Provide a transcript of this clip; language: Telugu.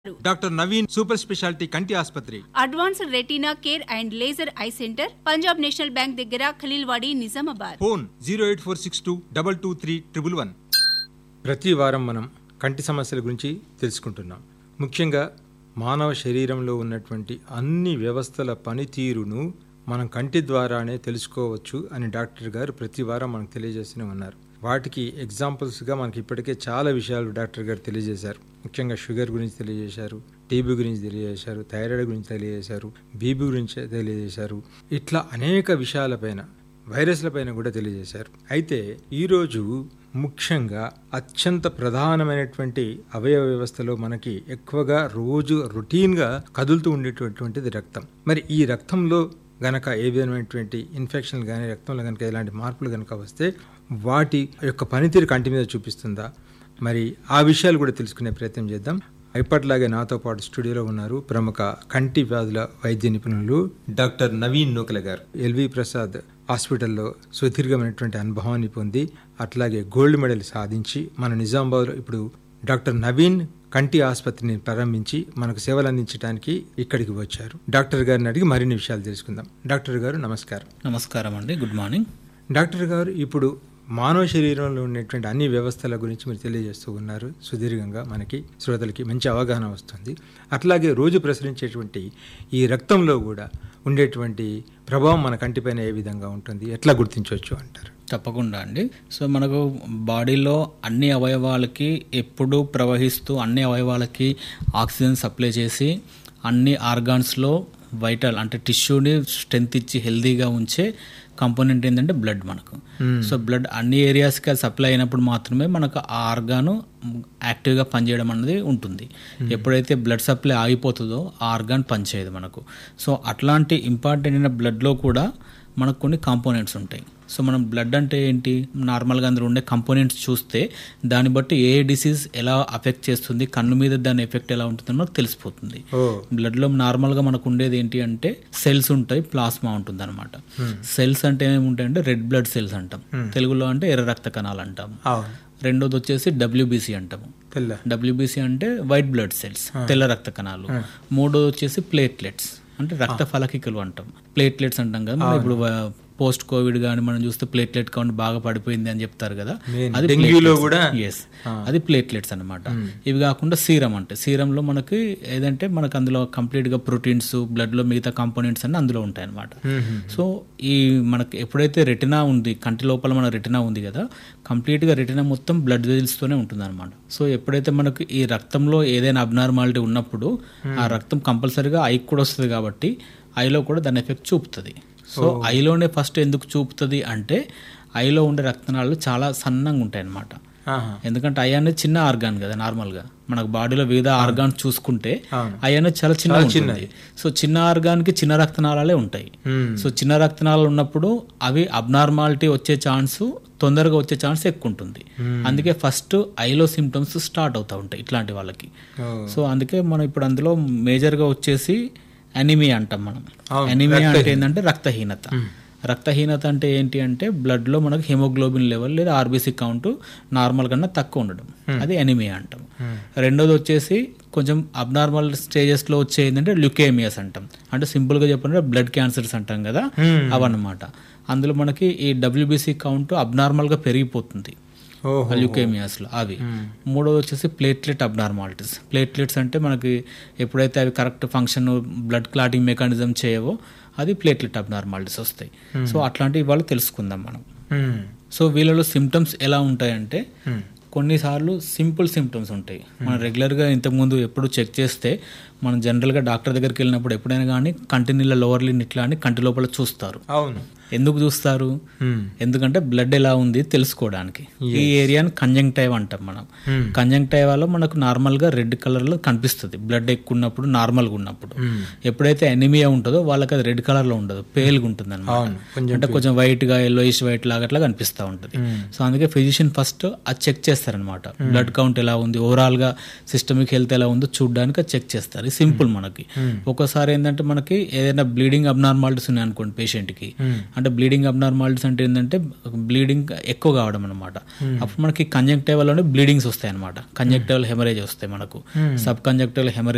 డాక్టర్ నవీన్ సూపర్ స్పెషాలిటీ కంటి ఆసుపత్రి advanced retina care and laser eye centre Punjab National Bank దగ్గర Khaleelwadi Nizamabad phone zero eight four six two double two three triple one ప్రతి వారం మనం కంటి సమస్యల గురించి తెలుసుకుంటున్నాం ముఖ్యంగా మానవ శరీరంలో ఉన్నటువంటి అన్ని వ్యవస్థల పనితీరును మనం కంటి ద్వారానే తెలుసుకోవచ్చు అని డాక్టర్ గారు ప్రతి వారం మనకు తెలియజేస్తూనే ఉన్నారు వాటికి ఎగ్జాంపుల్స్గా మనకి ఇప్పటికే చాలా విషయాలు డాక్టర్ గారు తెలియజేశారు ముఖ్యంగా షుగర్ గురించి తెలియజేశారు టీబీ గురించి తెలియజేశారు థైరాయిడ్ గురించి తెలియజేశారు బీబీ గురించి తెలియజేశారు ఇట్లా అనేక విషయాలపైన వైరస్లపైన కూడా తెలియజేశారు అయితే ఈరోజు ముఖ్యంగా అత్యంత ప్రధానమైనటువంటి అవయవ వ్యవస్థలో మనకి ఎక్కువగా రోజు రొటీన్గా కదులుతూ ఉండేటటువంటిది రక్తం మరి ఈ రక్తంలో గనక ఏ విధమైనటువంటి ఇన్ఫెక్షన్ కానీ రక్తంలో కనుక ఎలాంటి మార్పులు కనుక వస్తే వాటి యొక్క పనితీరు కంటి మీద చూపిస్తుందా మరి ఆ విషయాలు కూడా తెలుసుకునే ప్రయత్నం చేద్దాం ఇప్పటిలాగే నాతో పాటు స్టూడియోలో ఉన్నారు ప్రముఖ కంటి వ్యాధుల వైద్య నిపుణులు డాక్టర్ నవీన్ నూకల గారు ఎల్వి ప్రసాద్ హాస్పిటల్లో సుదీర్ఘమైనటువంటి అనుభవాన్ని పొంది అట్లాగే గోల్డ్ మెడల్ సాధించి మన నిజామాబాద్లో ఇప్పుడు డాక్టర్ నవీన్ కంటి ఆసుపత్రిని ప్రారంభించి మనకు సేవలు అందించడానికి ఇక్కడికి వచ్చారు డాక్టర్ గారిని అడిగి మరిన్ని విషయాలు తెలుసుకుందాం డాక్టర్ గారు నమస్కారం నమస్కారం అండి గుడ్ మార్నింగ్ డాక్టర్ గారు ఇప్పుడు మానవ శరీరంలో ఉన్నటువంటి అన్ని వ్యవస్థల గురించి మీరు తెలియజేస్తూ ఉన్నారు సుదీర్ఘంగా మనకి శ్రోతలకి మంచి అవగాహన వస్తుంది అట్లాగే రోజు ప్రసరించేటువంటి ఈ రక్తంలో కూడా ఉండేటువంటి ప్రభావం మన కంటిపైన ఏ విధంగా ఉంటుంది ఎట్లా గుర్తించవచ్చు అంటారు తప్పకుండా అండి సో మనకు బాడీలో అన్ని అవయవాలకి ఎప్పుడు ప్రవహిస్తూ అన్ని అవయవాలకి ఆక్సిజన్ సప్లై చేసి అన్ని ఆర్గాన్స్లో వైటల్ అంటే టిష్యూని స్ట్రెంత్ ఇచ్చి హెల్దీగా ఉంచే కాంపోనెంట్ ఏంటంటే బ్లడ్ మనకు సో బ్లడ్ అన్ని ఏరియాస్కి అది సప్లై అయినప్పుడు మాత్రమే మనకు ఆ ఆర్గాను యాక్టివ్గా పనిచేయడం అనేది ఉంటుంది ఎప్పుడైతే బ్లడ్ సప్లై ఆగిపోతుందో ఆ ఆర్గాన్ పనిచేయదు మనకు సో అట్లాంటి ఇంపార్టెంట్ అయిన బ్లడ్లో కూడా మనకు కొన్ని కాంపోనెంట్స్ ఉంటాయి సో మనం బ్లడ్ అంటే ఏంటి నార్మల్గా అందులో ఉండే కంపోనెంట్స్ చూస్తే దాన్ని బట్టి ఏ డిసీజ్ ఎలా అఫెక్ట్ చేస్తుంది కన్ను మీద దాని ఎఫెక్ట్ ఎలా ఉంటుందో మనకు తెలిసిపోతుంది ఓ బ్లడ్లో నార్మల్గా మనకు ఉండేది ఏంటి అంటే సెల్స్ ఉంటాయి ప్లాస్మా ఉంటుంది అనమాట సెల్స్ అంటే ఏమేమి ఉంటాయంటే రెడ్ బ్లడ్ సెల్స్ అంటాం తెలుగులో అంటే ఎర్ర రక్త కణాలు అంటాం అవును రెండోది వచ్చేసి డబ్ల్యూబీసీ అంటాము తెల్ల డబ్ల్యూబీసీ అంటే వైట్ బ్లడ్ సెల్స్ తెల్ల రక్త కణాలు మూడోది వచ్చేసి ప్లేట్లెట్స్ అంటే రక్త ఫలకికలు అంటాం ప్లేట్లెట్స్ అంటాం కదా మనం ఇప్పుడు పోస్ట్ కోవిడ్ కానీ మనం చూస్తే ప్లేట్లెట్ కౌంట్ బాగా పడిపోయింది అని చెప్తారు కదా Main అది డెంగ్యూలో కూడా ఎస్ అది ప్లేట్లెట్స్ అన్నమాట ఇవి కాకుండా సీరం అంటే సీరంలో మనకి ఏదంటే మనకు అందులో కంప్లీట్ గా ప్రోటీన్స్ బ్లడ్ లో మిగతా కాంపోనెంట్స్ అన్ని అందులో ఉంటాయి అనమాట సో ఈ మనకి ఎప్పుడైతే రెటినా ఉంది కంటి లోపల మన రెటినా ఉంది కదా కంప్లీట్ గా రెటినా మొత్తం బ్లడ్ వెజిల్స్ తోనే ఉంటుంది అనమాట సో ఎప్పుడైతే మనకు ఈ రక్తంలో ఏదైనా అబ్నార్మాలిటీ ఉన్నప్పుడు ఆ రక్తం కంపల్సరీగా ఐకి కూడా వస్తుంది కాబట్టి ఐలో కూడా దాని ఎఫెక్ట్ చూపుతుంది సో ఐలోనే ఫస్ట్ ఎందుకు చూపుతుంది అంటే ఐలో ఉండే రక్తనాళాలు చాలా సన్నంగా ఉంటాయి అన్నమాట ఆహా. ఎందుకంటే ఐ అనేది చిన్న ఆర్గాన్ కదా నార్మల్ గా మనకు బాడీలో వివిధ ఆర్గాన్స్ చూసుకుంటే అవును. ఐ అనేది చాలా చిన్న ఉంటుంది సో చిన్న ఆర్గాన్ కి చిన్న రక్తనాళాలే ఉంటాయి మ్మ్. సో చిన్న రక్తనాళాలు ఉన్నప్పుడు అవి అబ్నార్మాలిటీ వచ్చే ఛాన్స్ తొందరగా వచ్చే ఛాన్స్ ఎక్కువ ఉంటుంది అందుకే ఫస్ట్ ఐలో సిమ్టమ్స్ స్టార్ట్ అవుతూ ఉంటాయి ఇట్లాంటి వాళ్ళకి ఓ. సో అందుకే మనం ఇప్పుడు అందులో మేజర్ గా వచ్చేసి అనిమియా అంటాం మనం అవును, అనిమియా అంటే ఏంటంటే రక్తహీనత రక్తహీనత అంటే ఏంటి అంటే బ్లడ్ లో మనకు హిమోగ్లోబిన్ లెవెల్ లేదా ఆర్బీసీ కౌంట్ నార్మల్ కన్నా తక్కువ ఉండడం అది ఎనిమియా అంటాం రెండోది వచ్చేసి కొంచెం అబ్నార్మల్ స్టేజెస్ లో వచ్చే ఏంటంటే ల్యుకేమియాస్ అంటాం అంటే సింపుల్ గా చెప్పాలంటే బ్లడ్ క్యాన్సర్స్ అంటాం కదా అవన్నమాట అందులో మనకి ఈ డబ్ల్యూబీసీ కౌంట్ అబ్నార్మల్ గా పెరిగిపోతుంది ఓహో ల్యూకేమియాస్లో అవి మూడోది వచ్చేసి ప్లేట్లెట్ అబ్నార్మాలిటీస్ ప్లేట్లెట్స్ అంటే మనకి ఎప్పుడైతే అవి correct function blood clotting mechanism చేయవో అది ప్లేట్లెట్ అబ్నార్మాలిటీస్ వస్తాయి సో అట్లాంటివి ఇవాళ తెలుసుకుందాం మనం మ్మ్. సో వీళ్ళలో సిమ్టమ్స్ ఎలా ఉంటాయంటే కొన్నిసార్లు సింపుల్ సిమ్టమ్స్ ఉంటాయి మనం రెగ్యులర్గా ఇంతకుముందు ఎప్పుడు చెక్ చేస్తే మనం జనరల్గా డాక్టర్ దగ్గరికి వెళ్ళినప్పుడు ఎప్పుడైనా కానీ కంటి నీళ్ళ లోవర్ లిన్ ఇట్లా అని కంటి లోపల చూస్తారు అవును ఎందుకు చూస్తారు మ్మ్. ఎందుకంటే బ్లడ్ ఎలా ఉంది తెలుసుకోవడానికి ఈ ఏరియాని కంజంక్టైవ్ అంటాం మనం కంజంక్టైవాలో మనకు నార్మల్ గా రెడ్ కలర్ లో కనిపిస్తుంది బ్లడ్ ఎక్కువ ఉన్నప్పుడు నార్మల్ గా ఉన్నప్పుడు ఎప్పుడైతే ఎనిమియా ఉంటుందో వాళ్ళకి అది రెడ్ కలర్ లో ఉండదు పేల్గా ఉంటుంది అవును, కొంచెం అంటే కొంచెం వైట్ గా ఎల్లోయిష్ వైట్ లాగా అట్లా కనిపిస్తూ ఉంటుంది సో అందుకే ఫిజిషియన్ ఫస్ట్ అది చెక్ చేస్తారనమాట బ్లడ్ కౌంట్ ఎలా ఉంది ఓవరాల్ గా సిస్టమిక్ హెల్త్ ఎలా ఉందో చూడడానికి అది చెక్ చేస్తారు ఇది సింపుల్ మనకి ఒక్కోసారి ఏంటంటే మనకి ఏదైనా బ్లీడింగ్ అబ్నార్మాలిటీస్ ఉన్నాయి అనుకోండి పేషెంట్ కి అంటే బ్లీడింగ్ అబ్నార్మాలిటీస్ అంటే ఏంటంటే బ్లీడింగ్ ఎక్కువ కావడం అనమాట అప్పుడు మనకి కంజంక్టివల్ లోనే బ్లీడింగ్స్ వస్తాయి అనమాట కంజంక్టివల్ హెమరేజ్ వస్తాయి మనకు సబ్ కంజంక్టివల్ హెమరేజ్